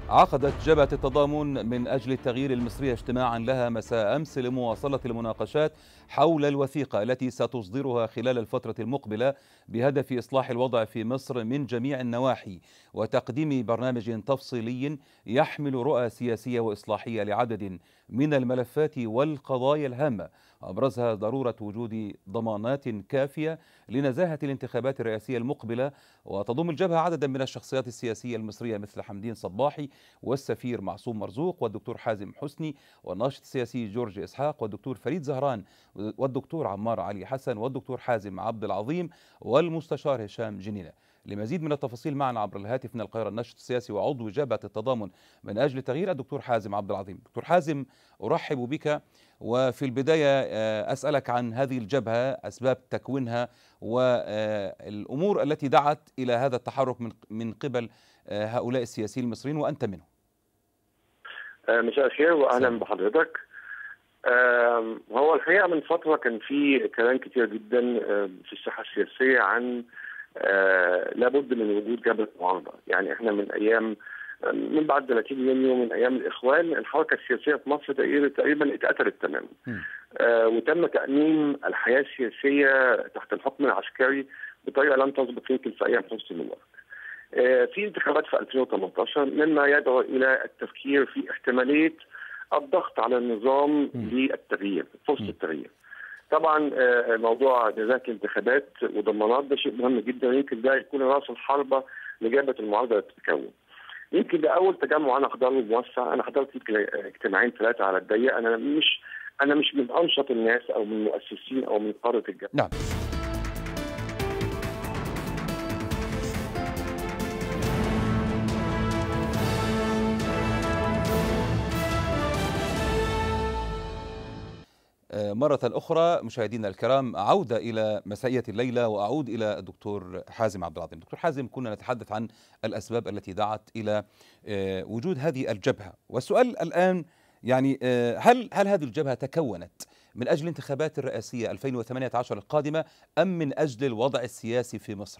عقدت جبهة التضامن من أجل التغيير المصرية اجتماعا لها مساء أمس لمواصلة المناقشات حول الوثيقة التي ستصدرها خلال الفترة المقبلة بهدف إصلاح الوضع في مصر من جميع النواحي وتقديم برنامج تفصيلي يحمل رؤى سياسية وإصلاحية لعدد من الملفات والقضايا الهامة أبرزها ضرورة وجود ضمانات كافية لنزاهة الانتخابات الرئاسية المقبلة وتضم الجبهة عددا من الشخصيات السياسية المصرية مثل حمدين صباحي والسفير معصوم مرزوق والدكتور حازم حسني والناشط السياسي جورج إسحاق والدكتور فريد زهران والدكتور عمار علي حسن والدكتور حازم عبد العظيم والمستشار هشام جنينة لمزيد من التفاصيل معنا عبر الهاتف من القاهرة الناشط السياسي وعضو جبهة التضامن من أجل تغيير الدكتور حازم عبد العظيم دكتور حازم أرحب بك وفي البداية أسألك عن هذه الجبهة أسباب تكوينها والأمور التي دعت إلى هذا التحرك من من قبل هؤلاء السياسيين المصريين وأنت منهم مساء الخير وأهلا بحضرتك هو الحقيقة من فترة كان في كلام كتير جدا في الساحة السياسية عن لابد من وجود جبهة معارضة يعني احنا من أيام من بعد 30 يونيو من ايام الاخوان الحركه السياسيه في مصر تقريبا اتقتلت تماما. آه وتم تامين الحياه السياسيه تحت الحكم العسكري بطريقه لم تسبق يمكن في ايام حسني مبارك. آه في انتخابات في 2018 مما يدعو الى التفكير في احتماليه الضغط على النظام للتغيير فرصه التغيير. طبعا آه موضوع نزاهه الانتخابات وضمانات ده شيء مهم جدا يمكن ده يكون راس الحربه لجبهه المعارضه تتكون. يمكن ده اول تجمع انا احضره موسع انا حضرت يمكن اجتماعين ثلاثه على الضيق انا مش انا مش من انشط الناس او من المؤسسين او من قاره الجبهه نعم مرة أخرى مشاهدينا الكرام عودة إلى مسائية الليلة وأعود إلى الدكتور حازم عبد العظيم دكتور حازم كنا نتحدث عن الأسباب التي دعت إلى وجود هذه الجبهة والسؤال الآن يعني هل هل هذه الجبهة تكونت من أجل الانتخابات الرئاسية 2018 القادمة أم من أجل الوضع السياسي في مصر؟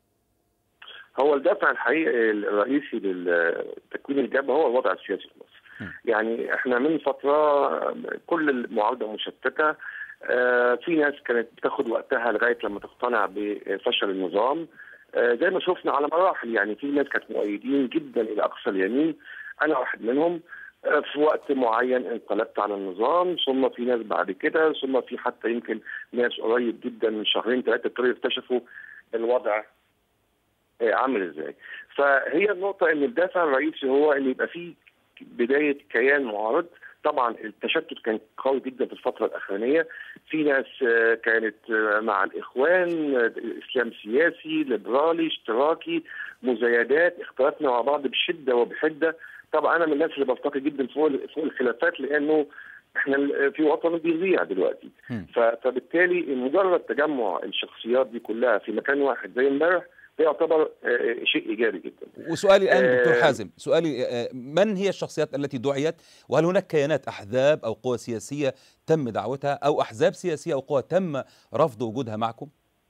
هو الدافع الحقيقي الرئيسي لتكوين الجبهة هو الوضع السياسي في مصر يعني احنا من فتره كل المعارضه مشتته اه في ناس كانت بتاخد وقتها لغايه لما تقتنع بفشل النظام اه زي ما شفنا على مراحل يعني في ناس كانت مؤيدين جدا الى اقصى اليمين انا واحد منهم اه في وقت معين انقلبت على النظام ثم في ناس بعد كده ثم في حتى يمكن ناس قريب جدا من شهرين ثلاثه ابتدوا يكتشفوا الوضع عامل ازاي فهي النقطه ان الدافع الرئيسي هو ان يبقى في بدايه كيان معارض طبعا التشتت كان قوي جدا في الفتره الاخرانيه في ناس كانت مع الاخوان اسلام سياسي ليبرالي اشتراكي مزايدات اختلفنا مع بعض بشده وبحده طبعا انا من الناس اللي بفتقد جدا فوق فوق الخلافات لانه احنا في وطن بيضيع دلوقتي فبالتالي مجرد تجمع الشخصيات دي كلها في مكان واحد زي امبارح ده يعتبر شيء ايجابي جدا. وسؤالي الان دكتور حازم، سؤالي من هي الشخصيات التي دعيت؟ وهل هناك كيانات احزاب او قوى سياسيه تم دعوتها او احزاب سياسيه او قوى تم رفض وجودها معكم؟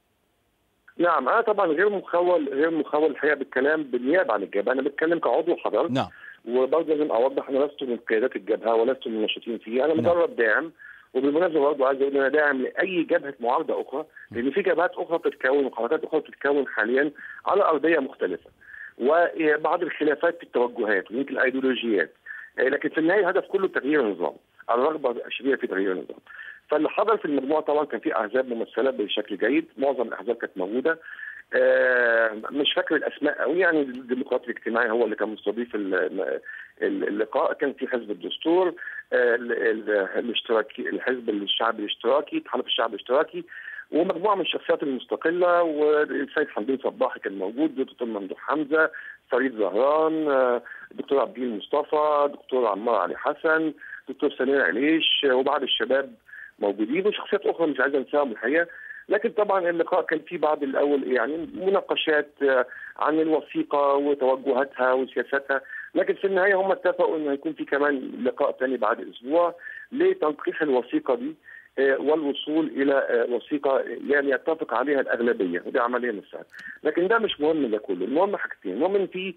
نعم انا طبعا غير مخول غير مخول الحقيقه بالكلام بالنيابه عن الجبهه، انا بتكلم كعضو حضرت نعم وبرضه لازم اوضح انا لست من قيادات الجبهه ولست من الناشطين فيها، انا مجرد داعم وبالمناسبه برضه عايز اقول انا داعم لاي جبهه معارضه اخرى لان في جبهات اخرى بتتكون وحركات اخرى بتتكون حاليا على ارضيه مختلفه وبعض الخلافات في التوجهات ويمكن الايديولوجيات لكن في النهايه الهدف كله تغيير النظام الرغبه الشديده في تغيير النظام فاللي حضر في المجموعه طبعا كان في احزاب ممثله بشكل جيد معظم الاحزاب كانت موجوده آه مش فاكر الاسماء قوي يعني الديمقراطي الاجتماعي هو اللي كان مستضيف اللقاء كان في حزب الدستور آه الاشتراكي الحزب الشعبي الاشتراكي تحالف الشعب الاشتراكي ومجموعه من الشخصيات المستقله والسيد حمدين صباحي كان موجود دكتور ممدوح حمزه فريد زهران آه دكتور عبد مصطفى دكتور عمار علي حسن دكتور سمير عليش وبعض الشباب موجودين وشخصيات اخرى مش عايز انساهم الحقيقه لكن طبعا اللقاء كان فيه بعض الاول يعني مناقشات عن الوثيقه وتوجهاتها وسياستها لكن في النهايه هم اتفقوا انه هيكون في كمان لقاء ثاني بعد اسبوع لتنقيح الوثيقه دي والوصول الى وثيقه يعني يتفق عليها الاغلبيه ودي عمليه مش سهله لكن ده مش مهم ده كله المهم حاجتين المهم ان في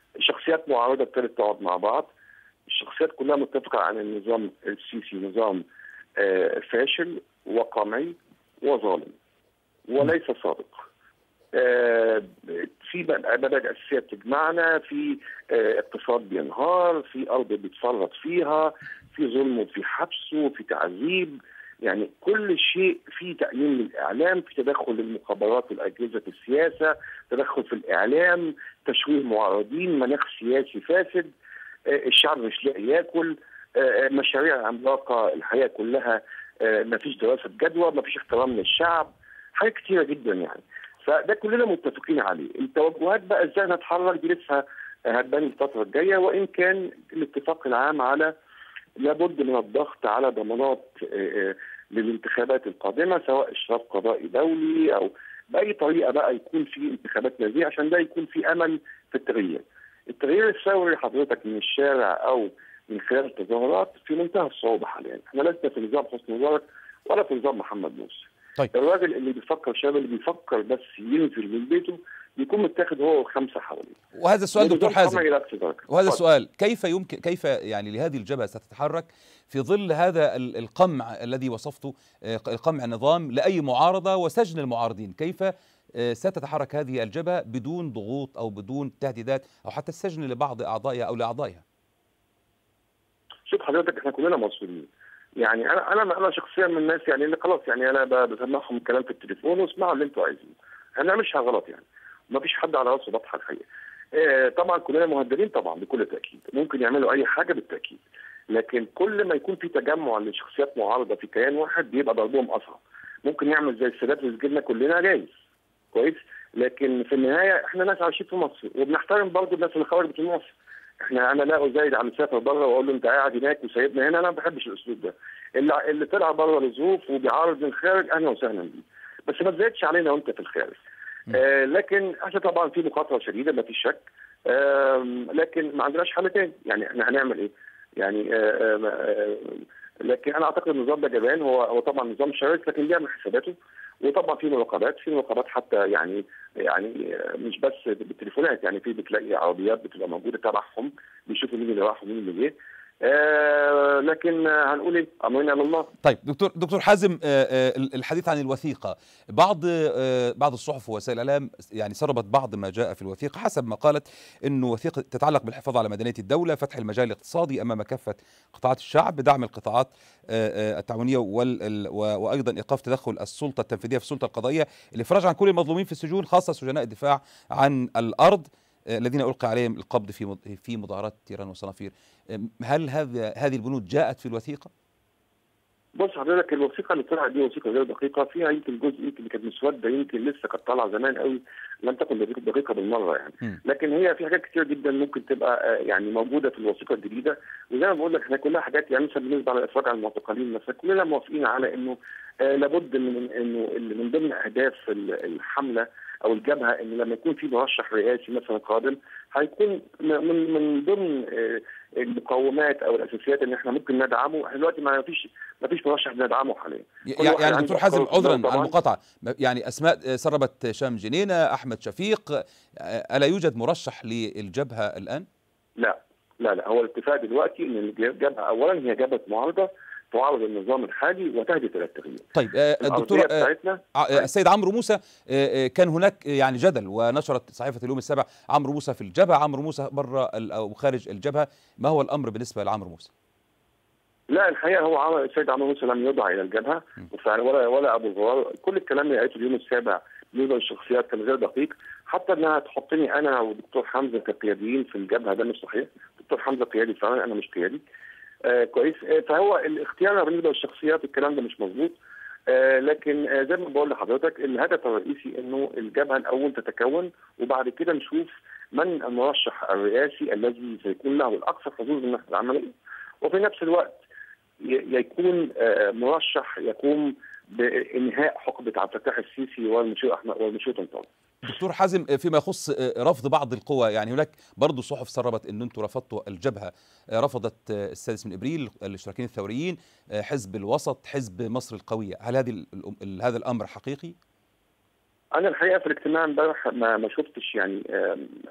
شخصيات معارضه ابتدت تقعد مع بعض الشخصيات كلها متفقه على النظام السيسي نظام آه، فاشل وقمعي وظالم وليس صادق آه، في مبادئ اساسيه بتجمعنا في آه، اقتصاد بينهار في ارض بيتفرط فيها في ظلم وفي حبس وفي تعذيب يعني كل شيء في تأمين للإعلام في تدخل المخابرات والأجهزة السياسة تدخل في الإعلام تشويه معارضين مناخ سياسي فاسد آه، الشعب مش لاقي ياكل آه، مشاريع عملاقة الحياة كلها آه، ما فيش دراسة جدوى ما فيش احترام للشعب حاجات كتيرة جدا يعني فده كلنا متفقين عليه التوجهات بقى ازاي نتحرك دي لسه هتبان الفترة الجاية وإن كان الاتفاق العام على لابد من الضغط على ضمانات آه، آه، للانتخابات القادمه سواء اشراف قضائي دولي او باي طريقه بقى يكون في انتخابات نزيهه عشان ده يكون في امل في التغيير. التغيير الثوري حضرتك من الشارع او من خلال التظاهرات في منتهى الصعوبه حاليا، احنا لسنا في نظام حسني مبارك ولا في نظام محمد مرسي. طيب. الراجل اللي بيفكر الشاب اللي بيفكر بس ينزل من بيته بيكون متاخد هو وخمسه حواليه. وهذا السؤال دكتور ونظام حازم قمعي نفس ذلك. وهذا اتفضل. السؤال كيف يمكن كيف يعني لهذه الجبهة ستتحرك في ظل هذا ال- القمع الذي وصفته آه، قمع النظام لأي معارضة وسجن المعارضين كيف آه، ستتحرك هذه الجبهة بدون ضغوط أو بدون تهديدات أو حتى السجن لبعض أعضائها أو لأعضائها شوف حضرتك احنا كلنا مصريين يعني انا انا انا شخصيا من الناس يعني اللي خلاص يعني انا ب- بسمعهم الكلام في التليفون واسمعوا اللي انتوا عايزينه احنا ما بنعملش حاجه غلط يعني ما فيش حد على راسه بطحه الحقيقه اه طبعا كلنا مهددين طبعا بكل تاكيد ممكن يعملوا اي حاجه بالتاكيد لكن كل ما يكون في تجمع لشخصيات معارضه في كيان واحد بيبقى ضربهم اصعب ممكن يعمل زي السادات ويسجننا كلنا جايز كويس لكن في النهايه احنا ناس عايشين في مصر وبنحترم برضه الناس اللي خرجت من مصر احنا انا لا ازايد على مسافر بره واقول له انت قاعد هناك وسايبنا هنا انا ما بحبش الاسلوب ده اللي, اللي طلع بره لظروف وبيعارض من الخارج اهلا وسهلا بيه بس ما تزايدش علينا وانت في الخارج آه لكن احنا طبعا في مخاطره شديده ما فيش شك آه لكن ما عندناش حل تاني يعني احنا هنعمل ايه؟ يعني آه آه آه لكن انا اعتقد النظام ده جبان هو هو طبعا نظام شرس لكن بيعمل حساباته وطبعا في مراقبات في مراقبات حتى يعني يعني آه، مش بس بالتليفونات يعني في بتلاقي عربيات بتبقى موجوده تبعهم بيشوفوا مين اللي راح ومين اللي جه آه لكن آه، هنقول ايه امرنا على الله طيب دكتور دكتور حازم آه، آه، الحديث عن الوثيقة بعض آه، بعض الصحف ووسائل الإعلام يعني سربت بعض ما جاء في الوثيقة حسب ما قالت أنه وثيقة تتعلق بالحفاظ على مدنية الدولة فتح المجال الاقتصادي أمام كافة قطاعات الشعب بدعم القطاعات آه، آه، التعاونية وال- ال- و- وأيضا إيقاف تدخل السلطة التنفيذية في السلطة القضائية الإفراج عن كل المظلومين في السجون خاصة سجناء الدفاع عن الأرض آه، الذين ألقي عليهم القبض في مض- في مظاهرات تيران وصنافير آه، هل هذا هذه البنود جاءت في الوثيقة؟ بص حضرتك الوثيقه اللي طلعت دي وثيقه غير دقيقه فيها يمكن جزء يمكن اللي كانت مسوده يمكن لسه كانت طالعه زمان قوي لم تكن دقيقه دقيقة بالمره يعني مم. لكن هي في حاجات كتير جدا ممكن تبقى آه، يعني موجوده في الوثيقه الجديده وزي ما بقول لك احنا كلها حاجات يعني مثلا بالنسبه على الافراج عن المعتقلين مثلا كلنا موافقين على انه آه، لابد من انه اللي من ضمن اهداف ال- الحمله او الجبهه ان لما يكون في مرشح رئاسي مثلا قادم هيكون م- من من ضمن آه، المقومات او الاساسيات ان احنا ممكن ندعمه احنا دلوقتي ما فيش ما فيش مرشح بندعمه حاليا كل يع- واحد يعني عنده دكتور أفكار حازم في عذرا دماغه على طبعاً. المقاطعه م- يعني اسماء سربت شام جنينه احمد شفيق آه، الا يوجد مرشح للجبهه الان لا لا لا هو الاتفاق دلوقتي ان الجبهه اولا هي جبهه معارضه تعارض النظام الحالي وتهدف الى التغيير. طيب آه، الدكتور الأرضية آه، بتاعتنا ع- السيد عمرو موسى آه، آه، كان هناك يعني جدل ونشرت صحيفه اليوم السابع عمرو موسى في الجبهه عمرو موسى بره ال- او خارج الجبهه ما هو الامر بالنسبه لعمرو موسى لا الحقيقه هو عمل السيد عمرو موسى لم يدعى الى الجبهه وفعلا ولا ولا ابو الغرار كل الكلام اللي قريته اليوم السابع بالنسبه للشخصيات كان غير دقيق حتى انها تحطني انا ودكتور حمزه كقياديين في الجبهه ده مش صحيح دكتور حمزه قيادي فعلا انا مش قيادي آه كويس آه فهو الاختيار بالنسبه للشخصيات الكلام ده مش مظبوط آه لكن آه زي ما بقول لحضرتك الهدف الرئيسي انه الجبهه الاول تتكون وبعد كده نشوف من المرشح الرئاسي الذي سيكون له الاكثر حظوظ من العمليه وفي نفس الوقت ي- يكون آه، مرشح يقوم بانهاء حقبه عبد الفتاح السيسي والمشير احمد والمشير طنطاوي. دكتور حازم آه، فيما يخص آه، رفض بعض القوى يعني هناك برضه صحف سربت ان انتم رفضتوا الجبهه آه، رفضت آه، السادس من ابريل الاشتراكيين الثوريين آه، حزب الوسط حزب مصر القويه هل هذه ال- ال- هذا الامر حقيقي انا الحقيقه في الاجتماع امبارح ما, ما شفتش يعني آم،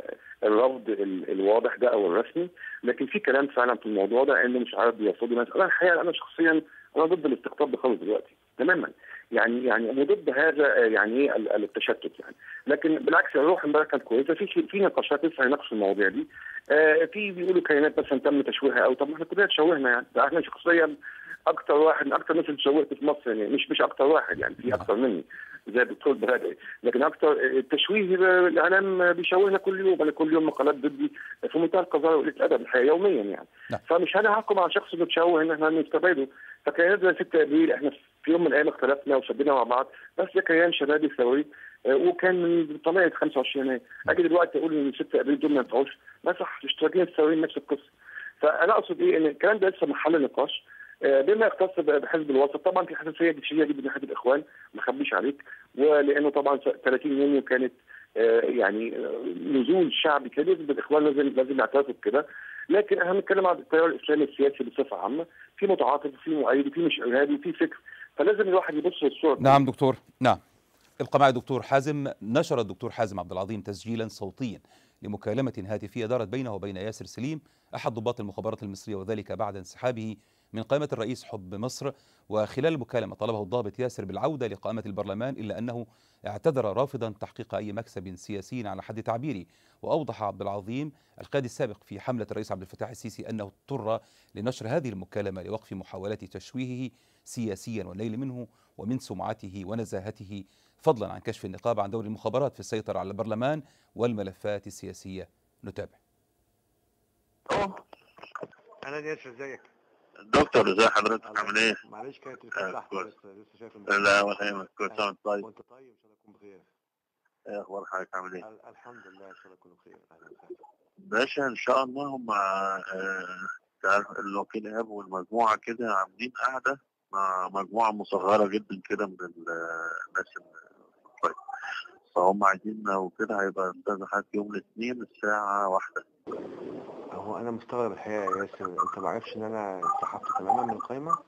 الرفض الواضح ده او الرسمي لكن في كلام فعلا في الموضوع ده انه مش عارف بيرفضوا ناس انا الحقيقه انا شخصيا انا ضد الاستقطاب ده خالص دلوقتي تماما يعني يعني انا ضد هذا يعني ايه التشتت يعني لكن بالعكس الروح امبارح كانت كويسه في في نقاشات لسه هيناقشوا المواضيع دي آه في بيقولوا كيانات مثلا تم تشويهها او طب ما احنا كلنا اتشوهنا يعني ده احنا شخصيا اكثر واحد من اكثر الناس اللي اتشوهت في مصر يعني مش مش اكثر واحد يعني في اكثر مني زي الدكتور برادعي لكن اكثر التشويه الاعلام بيشوهنا كل يوم انا كل يوم مقالات ضدي في منتهى القذاره وقله الادب الحقيقه يوميا يعني نعم. فمش انا هحكم على شخص بيتشوه ان احنا نستبعده فكيانات زي 6 ابريل احنا في يوم من الايام اختلفنا وشدينا مع بعض بس ده كيان شبابي ثوري وكان من طليعه 25 يناير اجي دلوقتي اقول ان 6 ابريل دول ما ينفعوش ما صح الاشتراكيين الثوريين نفس القصه فانا اقصد ايه ان الكلام ده لسه محل نقاش بما يختص بحزب الوسط طبعا في حساسيه شديده جدا من حزب الاخوان ما اخبيش عليك ولانه طبعا 30 يونيو كانت يعني نزول شعبي كبير بالاخوان لازم لازم نعترف بكده لكن احنا بنتكلم عن التيار الاسلامي السياسي بصفه عامه في متعاطف وفي مؤيد وفي مش ارهابي وفي فكر فلازم الواحد يبص للصوره نعم دكتور نعم ابقى معي دكتور حازم نشر الدكتور حازم عبد العظيم تسجيلا صوتيا لمكالمة هاتفية دارت بينه وبين ياسر سليم أحد ضباط المخابرات المصرية وذلك بعد انسحابه من قائمة الرئيس حب مصر وخلال المكالمة طلبه الضابط ياسر بالعودة لقائمة البرلمان إلا أنه اعتذر رافضا تحقيق أي مكسب سياسي على حد تعبيره وأوضح عبد العظيم القائد السابق في حملة الرئيس عبد الفتاح السيسي أنه اضطر لنشر هذه المكالمة لوقف محاولات تشويهه سياسيا والنيل منه ومن سمعته ونزاهته فضلا عن كشف النقاب عن دور المخابرات في السيطرة على البرلمان والملفات السياسية نتابع اهلا ياسر ازيك دكتور ازي حضرتك عامل ايه؟ معلش كانت آه، اتفتحت كويس. بس لسه شايف لا ولا يهمك كل سنه وانت طيب وانت طيب ان شاء الله تكون بخير ايه اخبار حضرتك عامل ايه؟ ال- الحمد لله ان شاء الله تكون بخير اهلا وسهلا باشا ان شاء الله هم آه، تعرف الوكيل ايهاب والمجموعه كده عاملين قاعده مع مجموعه مصغره جدا كده من ال- الناس ال- طيب فهم عايزين وكده هيبقى استاذ حضرتك يوم الاثنين الساعه واحدة هو انا مستغرب الحقيقه يا ياسر انت ما عرفش ان انا انسحبت تماما من القايمه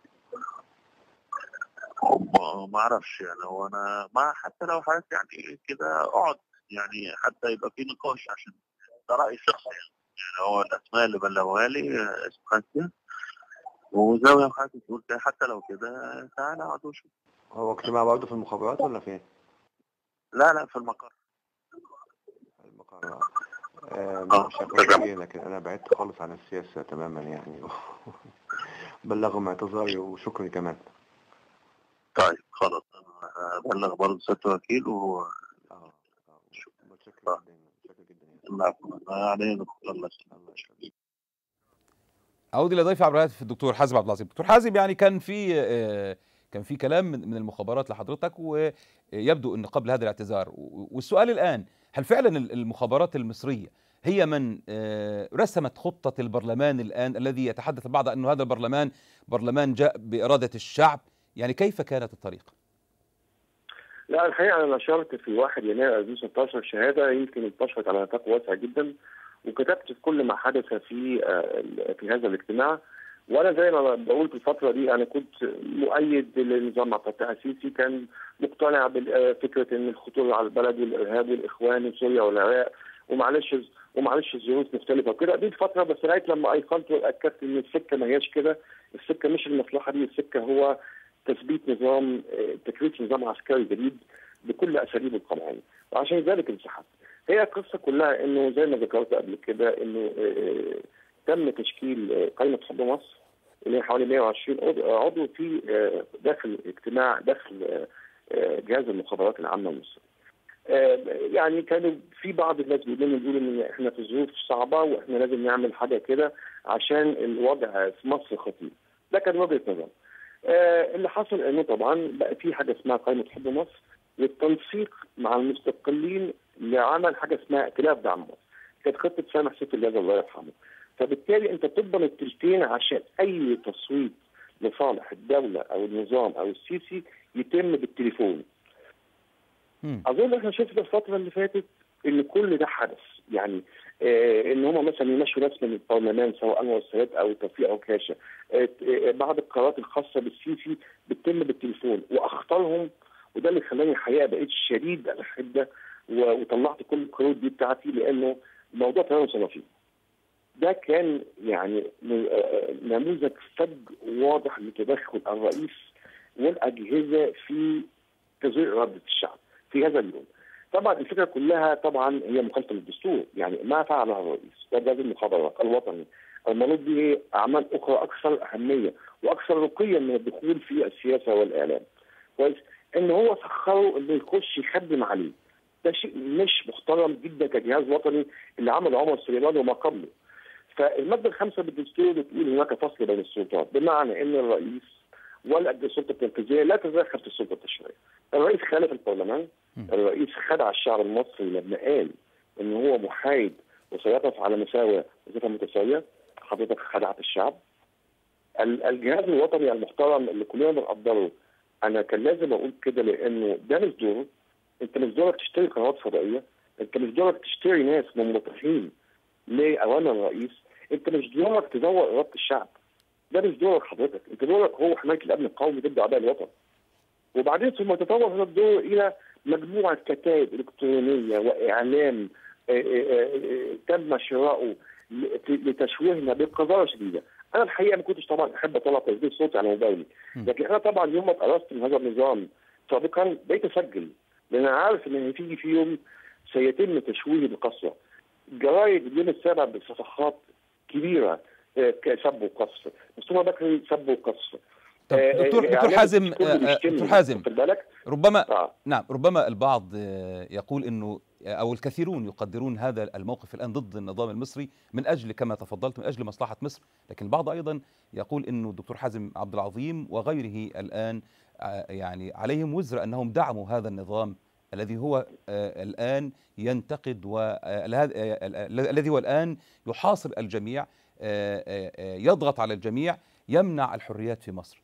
ما ما اعرفش يعني هو انا ما حتى لو حضرتك يعني كده اقعد يعني حتى يبقى في نقاش عشان ده راي شخصي يعني, يعني هو الاسماء اللي بلغوها لي آه، اسم حاجتي وزاويه حضرتك تقول كده حتى لو كده تعالى اقعد وشوف هو اجتماع برضه في المخابرات ولا فين؟ لا لا في المقر المقر آه آه، مش هخش تمام. فيه لكن انا بعدت خالص عن السياسه تماما يعني بلغهم اعتذاري وشكري كمان طيب خلاص انا هبلغ برضه ست وكيل و اه اه متشكر آه. جدا متشكر جدا يا ياسر. لا علينا الله الله يسلمك يخليك أعود إلى ضيف عبر الهاتف الدكتور حازم عبد العظيم دكتور حازم يعني كان في آه، كان في كلام من من المخابرات لحضرتك ويبدو أن قبل هذا الاعتذار و- والسؤال الآن هل فعلا ال- المخابرات المصرية هي من آه، رسمت خطة البرلمان الآن الذي يتحدث البعض أنه هذا البرلمان برلمان جاء بإرادة الشعب يعني كيف كانت الطريقة؟ لا الحقيقه انا نشرت في 1 يناير 2016 شهاده يمكن انتشرت على نطاق واسع جدا وكتبت في كل ما حدث في آه، في هذا الاجتماع وانا زي ما بقول في الفتره دي انا كنت مؤيد لنظام عبد الفتاح السيسي كان مقتنع بفكره ان الخطوره على البلد والارهاب والاخوان وسوريا والعراق ومعلش ومعلش الظروف مختلفه وكده دي الفتره بس لغايه لما ايقنت واتاكدت ان السكه ما هياش كده السكه مش المصلحه دي السكه هو تثبيت نظام آه، تكريس نظام عسكري جديد بكل اساليبه القمعيه وعشان ذلك انسحبت هي القصه كلها انه زي ما ذكرت قبل كده انه آه، تم تشكيل آه، قائمه حب مصر اللي هي حوالي 120 عضو- عضو في آه، داخل اجتماع داخل آه، آه، جهاز المخابرات العامه المصري. آه، يعني كانوا في بعض الناس بيقولوا بيقولوا ان احنا في ظروف صعبه واحنا لازم نعمل حاجه كده عشان الوضع في مصر خطير. ده كان وجهه نظر. آه، اللي حصل انه طبعا بقى في حاجه اسمها قائمه حب مصر والتنسيق مع المستقلين لعمل حاجه اسمها ائتلاف دعم مصر. كانت خطه سامح سيف الله الله يرحمه. فبالتالي انت تضمن التلتين عشان اي تصويت لصالح الدوله او النظام او السيسي يتم بالتليفون. مم. اظن احنا شفنا الفتره اللي فاتت ان كل ده حدث يعني آه ان هم مثلا يمشوا ناس من البرلمان سواء انور السادات او توفيق عكاشه آه آه بعض القرارات الخاصه بالسيسي بتتم بالتليفون واخطرهم وده اللي خلاني الحقيقه بقيت شديد الحده و- وطلعت كل القروض دي بتاعتي لانه موضوع تمام صنافين ده كان يعني نموذج فج واضح لتدخل الرئيس والاجهزه في تزوير اراده الشعب في هذا اليوم. طبعا الفكره كلها طبعا هي مخالفه للدستور، يعني ما فعله الرئيس وجهاز المخابرات الوطني المنوط به اعمال اخرى اكثر اهميه واكثر رقيا من الدخول في السياسه والاعلام. كويس؟ ان هو سخره انه يخش يخدم عليه. ده شيء مش محترم جدا كجهاز وطني اللي عمله عمر سليمان وما قبله. فالماده الخامسه بالدستور بتقول هناك فصل بين السلطات بمعنى ان الرئيس ولا السلطه التنفيذيه لا تتدخل في السلطه التشريعيه. الرئيس خالف البرلمان، الرئيس خدع الشعب المصري لما قال ان هو محايد وسيقف على مساواه وظيفه متساويه، حضرتك خدعت الشعب. الجهاز الوطني المحترم اللي كلنا بنقدره انا كان لازم اقول كده لانه ده مش دوره انت مش دورك تشتري قنوات فضائيه انت مش دورك تشتري ناس منطقين لاوامر الرئيس انت مش دورك تدور اراده الشعب ده مش دورك حضرتك انت دورك هو حمايه الامن القومي ضد اعداء الوطن وبعدين ثم تطور هذا الدور الى مجموعه كتائب الكترونيه واعلام آآ آآ تم شراؤه لتشويهنا بقذاره شديده انا الحقيقه ما كنتش طبعا احب اطلع تسجيل صوتي على موبايلي لكن انا طبعا يوم ما اتقرصت من هذا النظام سابقا بقيت اسجل لان انا عارف ان هتيجي في يوم سيتم تشويه بقسوه جرايد اليوم السابع بصفحات كبيره سب وقصف مصطفى بكري سب وقصف طب دكتور دكتور حازم دكتور حازم بالك ربما آه. نعم ربما البعض يقول انه او الكثيرون يقدرون هذا الموقف الان ضد النظام المصري من اجل كما تفضلت من اجل مصلحه مصر لكن البعض ايضا يقول انه الدكتور حازم عبد العظيم وغيره الان يعني عليهم وزر انهم دعموا هذا النظام الذي هو الان ينتقد الذي هو الان يحاصر الجميع يضغط على الجميع يمنع الحريات في مصر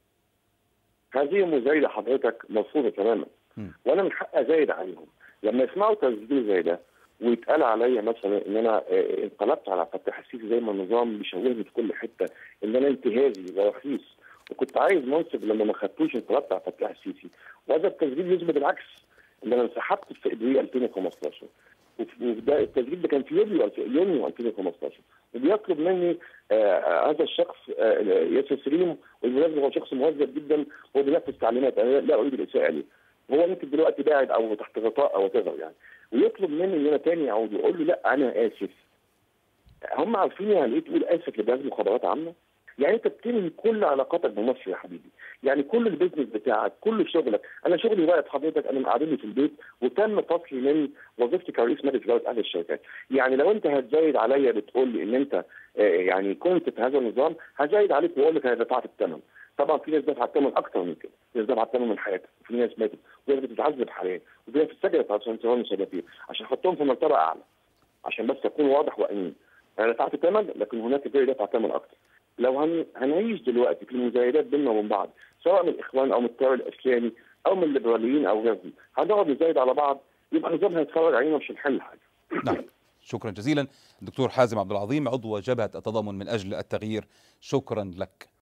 هذه مزايدة حضرتك مرفوضة تماما وانا من حق ازايد عليهم لما يسمعوا تسجيل زي ده ويتقال عليا مثلا ان انا انقلبت على فتح السيسي زي ما النظام بيشوهني في كل حته ان انا انتهازي ورخيص وكنت عايز منصب لما ما خدتوش انقلبت على فتح السيسي وهذا التسجيل يثبت العكس ان انا انسحبت في ابريل 2015 وده التسجيل ده كان في يوليو يونيو 2015 وبيطلب مني آه هذا الشخص آه ياسر سليم والمناسبة هو شخص مهذب جدا هو بينفذ تعليمات انا لا اريد الاساءه ليه هو ممكن دلوقتي باعد او تحت غطاء او كذا يعني ويطلب مني ان انا تاني اعود يقول له لا انا اسف هم عارفين يعني ايه تقول اسف لجهاز مخابرات عامه؟ يعني انت بتنهي كل علاقاتك بمصر يا حبيبي يعني كل البيزنس بتاعك كل شغلك انا شغلي واقف حضرتك انا مقعدني في البيت وتم فصلي من وظيفتي كرئيس مجلس اداره اهل الشركات يعني لو انت هتزايد عليا بتقول لي ان انت آه يعني كنت في هذا النظام هزايد عليك واقول لك انا دفعت الثمن طبعا في ناس دفعت الثمن اكثر من كده في ناس دفعت الثمن من حياتها وفي ناس ماتت وفي ناس بتتعذب حاليا وفي ناس اتسجنت عشان سواء المسابقين عشان احطهم في مرتبه اعلى عشان بس اكون واضح وامين انا دفعت الثمن لكن هناك غير دفع ثمن اكثر لو هن... هنعيش دلوقتي في المزايدات بيننا وبين بعض سواء من الاخوان او من التيار الاسلامي او من الليبراليين او غيرهم هنقعد نزايد على بعض يبقى النظام هيتفرج علينا مش هنحل حاجه نعم شكرا جزيلا دكتور حازم عبد العظيم عضو جبهه التضامن من اجل التغيير شكرا لك